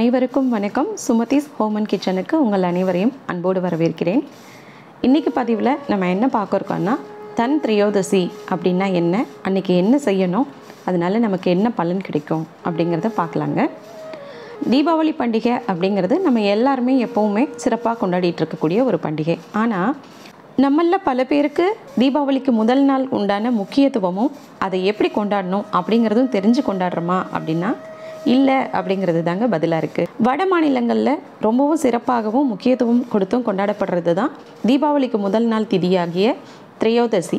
அனைவருக்கும் வணக்கம் சுமதிஸ் ஹோமன் கிச்சனுக்கு உங்கள் அனைவரையும் அன்போடு வரவேற்கிறேன் இன்றைக்கி பதிவில் நம்ம என்ன பார்க்க இருக்கோம்னா தன் திரையோதசி அப்படின்னா என்ன அன்றைக்கி என்ன செய்யணும் அதனால நமக்கு என்ன பலன் கிடைக்கும் அப்படிங்கிறத பார்க்கலாங்க தீபாவளி பண்டிகை அப்படிங்கிறது நம்ம எல்லாருமே எப்போவுமே சிறப்பாக கொண்டாடிட்டு இருக்கக்கூடிய ஒரு பண்டிகை ஆனால் நம்மள பல பேருக்கு தீபாவளிக்கு முதல் நாள் உண்டான முக்கியத்துவமும் அதை எப்படி கொண்டாடணும் அப்படிங்கிறதும் தெரிஞ்சு கொண்டாடுறோமா அப்படின்னா இல்லை அப்படிங்கிறது தாங்க பதிலாக இருக்குது வட மாநிலங்களில் ரொம்பவும் சிறப்பாகவும் முக்கியத்துவம் கொடுத்தும் கொண்டாடப்படுறது தான் தீபாவளிக்கு முதல் நாள் திதியாகிய திரையோதசி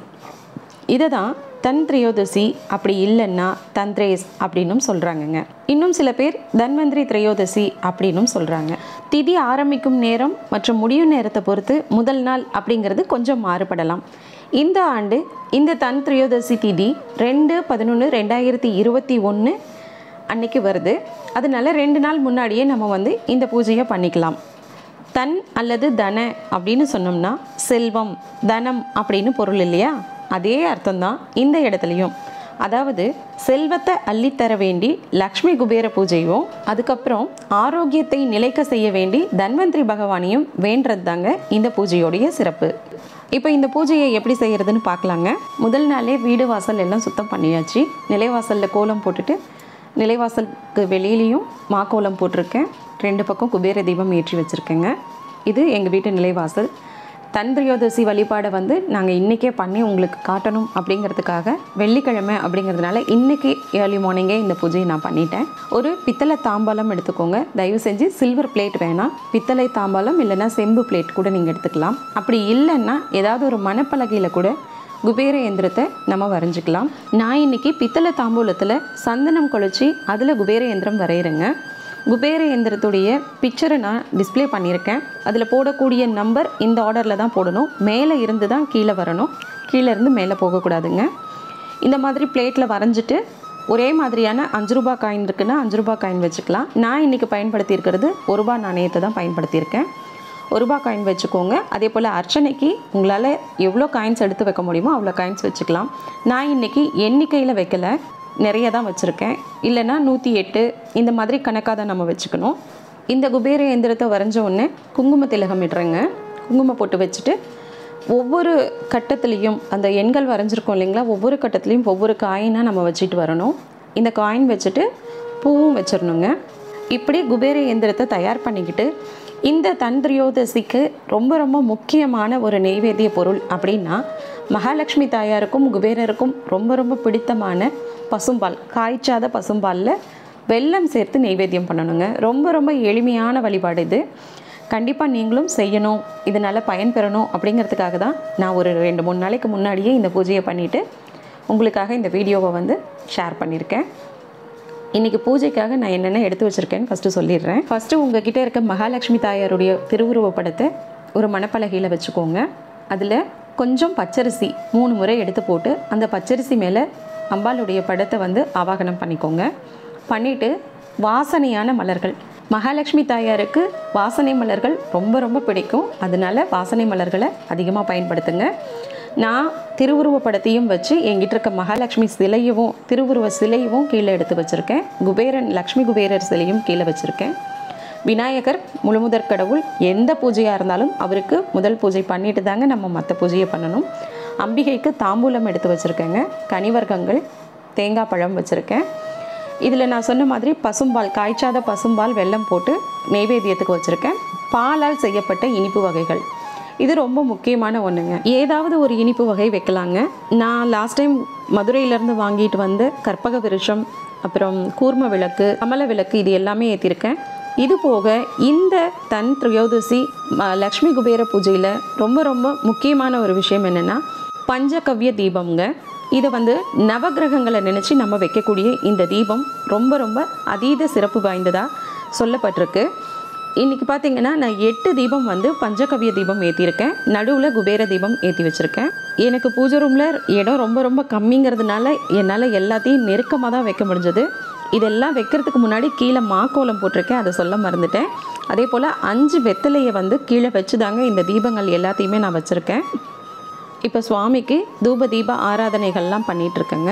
இதை தான் தன் திரையோதசி அப்படி இல்லைன்னா தந்த்ரேஸ் அப்படின்னும் சொல்கிறாங்கங்க இன்னும் சில பேர் தன்வந்திரி திரையோதசி அப்படின்னும் சொல்கிறாங்க திதி ஆரம்பிக்கும் நேரம் மற்றும் முடியும் நேரத்தை பொறுத்து முதல் நாள் அப்படிங்கிறது கொஞ்சம் மாறுபடலாம் இந்த ஆண்டு இந்த தன் திரையோதசி திதி ரெண்டு பதினொன்று ரெண்டாயிரத்தி இருபத்தி ஒன்று அன்னைக்கு வருது அதனால ரெண்டு நாள் முன்னாடியே நம்ம வந்து இந்த பூஜையை பண்ணிக்கலாம் தன் அல்லது தன அப்படின்னு சொன்னோம்னா செல்வம் தனம் அப்படின்னு பொருள் இல்லையா அதே அர்த்தம்தான் இந்த இடத்துலையும் அதாவது செல்வத்தை அள்ளித்தர வேண்டி லக்ஷ்மி குபேர பூஜையும் அதுக்கப்புறம் ஆரோக்கியத்தை நிலைக்க செய்ய வேண்டி தன்வந்திரி பகவானையும் வேண்டது தாங்க இந்த பூஜையோடைய சிறப்பு இப்போ இந்த பூஜையை எப்படி செய்கிறதுன்னு பார்க்கலாங்க முதல் நாளே வீடு வாசல் எல்லாம் சுத்தம் பண்ணியாச்சு நிலைவாசலில் கோலம் போட்டுட்டு நிலைவாசலுக்கு வெளியிலையும் மாக்கோலம் போட்டிருக்கேன் ரெண்டு பக்கம் குபேர தீபம் ஏற்றி வச்சுருக்கேங்க இது எங்கள் வீட்டு நிலைவாசல் தந்திரியோதசி வழிபாடை வந்து நாங்கள் இன்றைக்கே பண்ணி உங்களுக்கு காட்டணும் அப்படிங்கிறதுக்காக வெள்ளிக்கிழமை அப்படிங்கிறதுனால இன்றைக்கி ஏர்லி மார்னிங்கே இந்த பூஜையை நான் பண்ணிட்டேன் ஒரு பித்தளை தாம்பாலம் எடுத்துக்கோங்க தயவு செஞ்சு சில்வர் பிளேட் வேணாம் பித்தளை தாம்பாலம் இல்லைன்னா செம்பு பிளேட் கூட நீங்கள் எடுத்துக்கலாம் அப்படி இல்லைன்னா ஏதாவது ஒரு மணப்பலகையில் கூட குபேர எந்திரத்தை நம்ம வரைஞ்சிக்கலாம் நான் இன்னைக்கு பித்தளை தாம்பூலத்தில் சந்தனம் குழச்சி அதில் குபேர எந்திரம் வரைகிறேங்க குபேர எந்திரத்துடைய பிக்சரை நான் டிஸ்ப்ளே பண்ணியிருக்கேன் அதில் போடக்கூடிய நம்பர் இந்த ஆர்டரில் தான் போடணும் மேலே இருந்து தான் கீழே வரணும் கீழே இருந்து மேலே போகக்கூடாதுங்க இந்த மாதிரி பிளேட்டில் வரைஞ்சிட்டு ஒரே மாதிரியான அஞ்சு ரூபா காயின் இருக்குன்னா அஞ்சு ரூபா காயின் வச்சுக்கலாம் நான் இன்றைக்கி பயன்படுத்தியிருக்கிறது ஒரு ரூபா நாணயத்தை தான் பயன்படுத்தியிருக்கேன் ஒரு ரூபா காயின் வச்சுக்கோங்க அதே போல் அர்ச்சனைக்கு உங்களால் எவ்வளோ காயின்ஸ் எடுத்து வைக்க முடியுமோ அவ்வளோ காயின்ஸ் வச்சுக்கலாம் நான் இன்றைக்கி எண்ணிக்கையில் வைக்கல நிறைய தான் வச்சுருக்கேன் இல்லைன்னா நூற்றி எட்டு இந்த மாதிரி கணக்காக தான் நம்ம வச்சுக்கணும் இந்த குபேர எந்திரத்தை வரைஞ்ச உடனே குங்கும திலகம் இடுறேங்க குங்குமம் போட்டு வச்சுட்டு ஒவ்வொரு கட்டத்துலேயும் அந்த எண்கள் வரைஞ்சிருக்கோம் இல்லைங்களா ஒவ்வொரு கட்டத்துலேயும் ஒவ்வொரு காயினாக நம்ம வச்சுட்டு வரணும் இந்த காயின் வச்சுட்டு பூவும் வச்சிடணுங்க இப்படி குபேர எந்திரத்தை தயார் பண்ணிக்கிட்டு இந்த தந்திரியோதசிக்கு ரொம்ப ரொம்ப முக்கியமான ஒரு நெய்வேத்திய பொருள் அப்படின்னா மகாலட்சுமி தாயாருக்கும் குபேரருக்கும் ரொம்ப ரொம்ப பிடித்தமான பசும்பால் காய்ச்சாத பசும்பாலில் வெல்லம் சேர்த்து நெய்வேத்தியம் பண்ணணுங்க ரொம்ப ரொம்ப எளிமையான வழிபாடு இது கண்டிப்பாக நீங்களும் செய்யணும் இதனால் பயன்பெறணும் அப்படிங்கிறதுக்காக தான் நான் ஒரு ரெண்டு மூணு நாளைக்கு முன்னாடியே இந்த பூஜையை பண்ணிவிட்டு உங்களுக்காக இந்த வீடியோவை வந்து ஷேர் பண்ணியிருக்கேன் இன்றைக்கி பூஜைக்காக நான் என்னென்ன எடுத்து வச்சுருக்கேன்னு ஃபஸ்ட்டு சொல்லிடுறேன் ஃபஸ்ட்டு உங்ககிட்ட இருக்க மகாலட்சுமி தாயாருடைய திருவுருவ படத்தை ஒரு மணப்பலகையில் வச்சுக்கோங்க அதில் கொஞ்சம் பச்சரிசி மூணு முறை எடுத்து போட்டு அந்த பச்சரிசி மேலே அம்பாளுடைய படத்தை வந்து ஆவாகனம் பண்ணிக்கோங்க பண்ணிவிட்டு வாசனையான மலர்கள் மகாலட்சுமி தாயாருக்கு வாசனை மலர்கள் ரொம்ப ரொம்ப பிடிக்கும் அதனால வாசனை மலர்களை அதிகமாக பயன்படுத்துங்க நான் திருவுருவ படத்தையும் வச்சு என்கிட்ட இருக்க மகாலட்சுமி சிலையவும் திருவுருவ சிலையவும் கீழே எடுத்து வச்சுருக்கேன் குபேரன் லக்ஷ்மி குபேரர் சிலையும் கீழே வச்சுருக்கேன் விநாயகர் முழுமுதற் கடவுள் எந்த பூஜையாக இருந்தாலும் அவருக்கு முதல் பூஜை பண்ணிட்டு தாங்க நம்ம மற்ற பூஜையை பண்ணணும் அம்பிகைக்கு தாம்பூலம் எடுத்து வச்சுருக்கேங்க கனிவர்க்கங்கள் தேங்காய் பழம் வச்சுருக்கேன் இதில் நான் சொன்ன மாதிரி பசும்பால் காய்ச்சாத பசும்பால் வெல்லம் போட்டு நெய்வேத்தியத்துக்கு வச்சுருக்கேன் பாலால் செய்யப்பட்ட இனிப்பு வகைகள் இது ரொம்ப முக்கியமான ஒன்றுங்க ஏதாவது ஒரு இனிப்பு வகை வைக்கலாங்க நான் லாஸ்ட் டைம் மதுரையிலேருந்து வாங்கிட்டு வந்து கற்பக விருஷம் அப்புறம் கூர்ம விளக்கு கமல விளக்கு இது எல்லாமே ஏற்றிருக்கேன் இது போக இந்த தன் திரையோதசி ம- லக்ஷ்மி குபேர பூஜையில் ரொம்ப ரொம்ப முக்கியமான ஒரு விஷயம் என்னென்னா பஞ்சகவ்ய தீபம்ங்க இதை வந்து நவகிரகங்களை நினச்சி நம்ம வைக்கக்கூடிய இந்த தீபம் ரொம்ப ரொம்ப அதீத சிறப்பு வாய்ந்ததாக சொல்லப்பட்டிருக்கு இன்றைக்கி பார்த்தீங்கன்னா நான் எட்டு தீபம் வந்து பஞ்சகவ்ய தீபம் ஏற்றிருக்கேன் நடுவில் குபேர தீபம் ஏற்றி வச்சுருக்கேன் எனக்கு பூஜை ரூமில் இடம் ரொம்ப ரொம்ப கம்மிங்கிறதுனால என்னால் எல்லாத்தையும் நெருக்கமாக தான் வைக்க முடிஞ்சது இதெல்லாம் வைக்கிறதுக்கு முன்னாடி கீழே மாக்கோலம் போட்டிருக்கேன் அதை சொல்ல மறந்துட்டேன் அதே போல் அஞ்சு வெத்தலையை வந்து கீழே வச்சு தாங்க இந்த தீபங்கள் எல்லாத்தையுமே நான் வச்சுருக்கேன் இப்போ சுவாமிக்கு தூப தீப ஆராதனைகள்லாம் பண்ணிகிட்ருக்கேங்க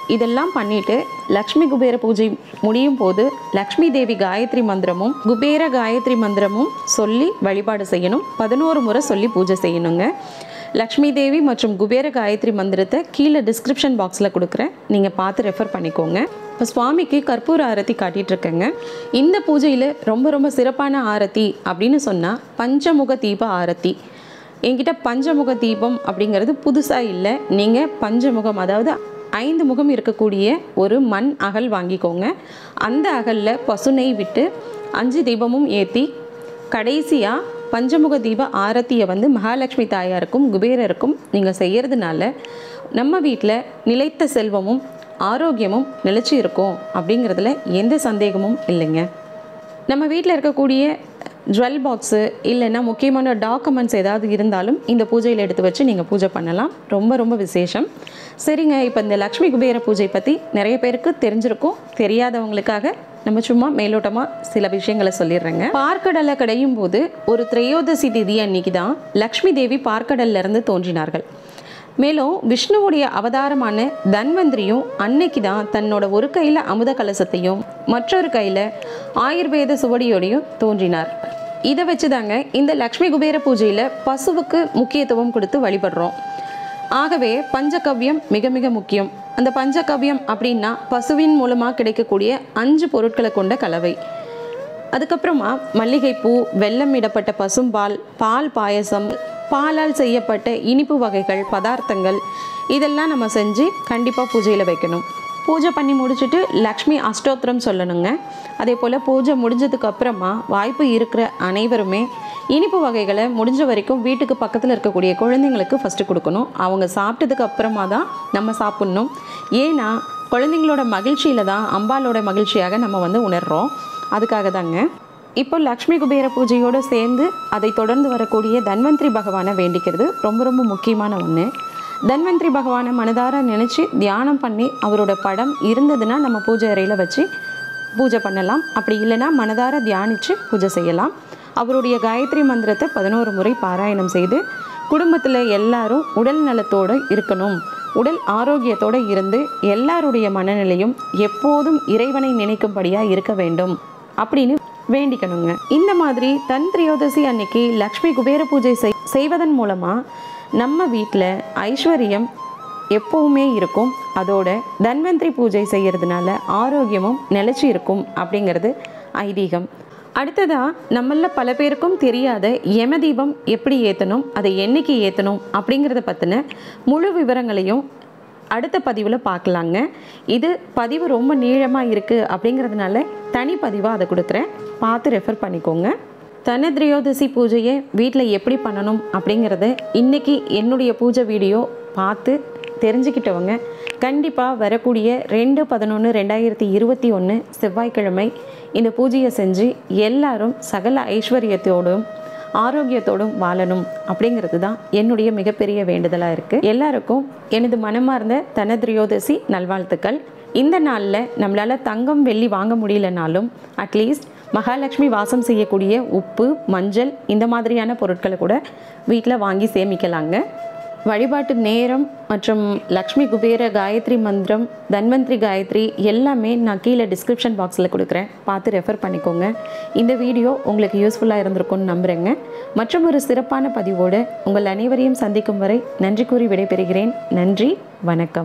இதெல்லாம் பண்ணிட்டு லக்ஷ்மி குபேர பூஜை முடியும் போது லக்ஷ்மி தேவி காயத்ரி மந்திரமும் குபேர காயத்ரி மந்திரமும் சொல்லி வழிபாடு செய்யணும் பதினோரு முறை சொல்லி பூஜை செய்யணுங்க லக்ஷ்மி தேவி மற்றும் குபேர காயத்ரி மந்திரத்தை கீழே டிஸ்கிரிப்ஷன் பாக்ஸில் கொடுக்குறேன் நீங்கள் பார்த்து ரெஃபர் பண்ணிக்கோங்க இப்போ சுவாமிக்கு கற்பூர ஆரத்தி காட்டிட்டு இருக்கேங்க இந்த பூஜையில் ரொம்ப ரொம்ப சிறப்பான ஆரத்தி அப்படின்னு சொன்னால் பஞ்சமுக தீப ஆரத்தி என்கிட்ட பஞ்சமுக தீபம் அப்படிங்கிறது புதுசாக இல்லை நீங்கள் பஞ்சமுகம் அதாவது ஐந்து முகம் இருக்கக்கூடிய ஒரு மண் அகல் வாங்கிக்கோங்க அந்த அகலில் பசுனை விட்டு அஞ்சு தீபமும் ஏற்றி கடைசியாக பஞ்சமுக தீப ஆரத்தியை வந்து மகாலட்சுமி தாயாருக்கும் குபேரருக்கும் நீங்கள் செய்கிறதுனால நம்ம வீட்டில் நிலைத்த செல்வமும் ஆரோக்கியமும் நிலைச்சி இருக்கும் அப்படிங்கிறதுல எந்த சந்தேகமும் இல்லைங்க நம்ம வீட்டில் இருக்கக்கூடிய ஜுவல் பாக்ஸு இல்லைன்னா முக்கியமான டாக்குமெண்ட்ஸ் ஏதாவது இருந்தாலும் இந்த பூஜையில் எடுத்து வச்சு நீங்கள் பூஜை பண்ணலாம் ரொம்ப ரொம்ப விசேஷம் சரிங்க இப்போ இந்த லக்ஷ்மி குபேர பூஜை பற்றி நிறைய பேருக்கு தெரிஞ்சிருக்கும் தெரியாதவங்களுக்காக நம்ம சும்மா மேலோட்டமாக சில விஷயங்களை சொல்லிடுறேங்க பார்க்கடலை கடையும் போது ஒரு திரையோதசி திதி அன்னைக்கு தான் லக்ஷ்மி தேவி பார்க்கடல்ல இருந்து தோன்றினார்கள் மேலும் விஷ்ணுவுடைய அவதாரமான தன்வந்திரியும் அன்னைக்கு தான் தன்னோட ஒரு கையில் அமுத கலசத்தையும் மற்றொரு கையில் ஆயுர்வேத சுவடியோடையும் தோன்றினார் இதை வச்சு தாங்க இந்த லக்ஷ்மி குபேர பூஜையில் பசுவுக்கு முக்கியத்துவம் கொடுத்து வழிபடுறோம் ஆகவே பஞ்சகவ்யம் மிக மிக முக்கியம் அந்த பஞ்சகவ்யம் அப்படின்னா பசுவின் மூலமாக கிடைக்கக்கூடிய அஞ்சு பொருட்களை கொண்ட கலவை அதுக்கப்புறமா மல்லிகைப்பூ வெல்லம் இடப்பட்ட பசும்பால் பால் பாயசம் பாலால் செய்யப்பட்ட இனிப்பு வகைகள் பதார்த்தங்கள் இதெல்லாம் நம்ம செஞ்சு கண்டிப்பாக பூஜையில் வைக்கணும் பூஜை பண்ணி முடிச்சுட்டு லக்ஷ்மி அஷ்டோத்திரம் சொல்லணுங்க அதே போல் பூஜை முடிஞ்சதுக்கு அப்புறமா வாய்ப்பு இருக்கிற அனைவருமே இனிப்பு வகைகளை முடிஞ்ச வரைக்கும் வீட்டுக்கு பக்கத்தில் இருக்கக்கூடிய குழந்தைங்களுக்கு ஃபஸ்ட்டு கொடுக்கணும் அவங்க சாப்பிட்டதுக்கு அப்புறமா தான் நம்ம சாப்பிட்ணும் ஏன்னா குழந்தைங்களோட மகிழ்ச்சியில் தான் அம்பாலோட மகிழ்ச்சியாக நம்ம வந்து உணர்கிறோம் அதுக்காக தாங்க இப்போ லக்ஷ்மி குபேர பூஜையோடு சேர்ந்து அதை தொடர்ந்து வரக்கூடிய தன்வந்திரி பகவானை வேண்டிக்கிறது ரொம்ப ரொம்ப முக்கியமான ஒன்று தன்வந்திரி பகவானை மனதார நினச்சி தியானம் பண்ணி அவரோட படம் இருந்ததுன்னா நம்ம பூஜை அறையில் வச்சு பூஜை பண்ணலாம் அப்படி இல்லைன்னா மனதார தியானித்து பூஜை செய்யலாம் அவருடைய காயத்ரி மந்திரத்தை பதினோரு முறை பாராயணம் செய்து குடும்பத்தில் எல்லாரும் உடல் நலத்தோடு இருக்கணும் உடல் ஆரோக்கியத்தோடு இருந்து எல்லாருடைய மனநிலையும் எப்போதும் இறைவனை நினைக்கும்படியாக இருக்க வேண்டும் அப்படின்னு வேண்டிக்கணுங்க இந்த மாதிரி தன் திரையோதசி அன்னைக்கு லக்ஷ்மி குபேர பூஜை செய் செய்வதன் மூலமாக நம்ம வீட்டில் ஐஸ்வர்யம் எப்பவுமே இருக்கும் அதோட தன்வந்திரி பூஜை செய்கிறதுனால ஆரோக்கியமும் நிலைச்சி இருக்கும் அப்படிங்கிறது ஐதீகம் அடுத்ததாக நம்மள பல பேருக்கும் தெரியாத யமதீபம் எப்படி ஏற்றணும் அதை என்னைக்கு ஏற்றணும் அப்படிங்கிறத பற்றின முழு விவரங்களையும் அடுத்த பதிவில் பார்க்கலாங்க இது பதிவு ரொம்ப நீளமாக இருக்குது அப்படிங்கிறதுனால தனி பதிவாக அதை கொடுக்குறேன் பார்த்து ரெஃபர் பண்ணிக்கோங்க தனத்ரியோதசி பூஜையை வீட்டில் எப்படி பண்ணணும் அப்படிங்கிறத இன்றைக்கி என்னுடைய பூஜை வீடியோ பார்த்து தெரிஞ்சுக்கிட்டவங்க கண்டிப்பாக வரக்கூடிய ரெண்டு பதினொன்று ரெண்டாயிரத்தி இருபத்தி ஒன்று செவ்வாய்க்கிழமை இந்த பூஜையை செஞ்சு எல்லாரும் சகல ஐஸ்வர்யத்தோடும் ஆரோக்கியத்தோடும் வாழணும் அப்படிங்கிறது தான் என்னுடைய மிகப்பெரிய வேண்டுதலாக இருக்குது எல்லாருக்கும் எனது மனமார்ந்த தனத்ரியோதசி நல்வாழ்த்துக்கள் இந்த நாளில் நம்மளால் தங்கம் வெள்ளி வாங்க முடியலனாலும் அட்லீஸ்ட் மகாலட்சுமி வாசம் செய்யக்கூடிய உப்பு மஞ்சள் இந்த மாதிரியான பொருட்களை கூட வீட்டில் வாங்கி சேமிக்கலாங்க வழிபாட்டு நேரம் மற்றும் லக்ஷ்மி குபேர காயத்ரி மந்திரம் தன்வந்திரி காயத்ரி எல்லாமே நான் கீழே டிஸ்கிரிப்ஷன் பாக்ஸில் கொடுக்குறேன் பார்த்து ரெஃபர் பண்ணிக்கோங்க இந்த வீடியோ உங்களுக்கு யூஸ்ஃபுல்லாக இருந்திருக்கும்னு நம்புகிறேங்க மற்றும் ஒரு சிறப்பான பதிவோடு உங்கள் அனைவரையும் சந்திக்கும் வரை நன்றி கூறி விடைபெறுகிறேன் நன்றி வணக்கம்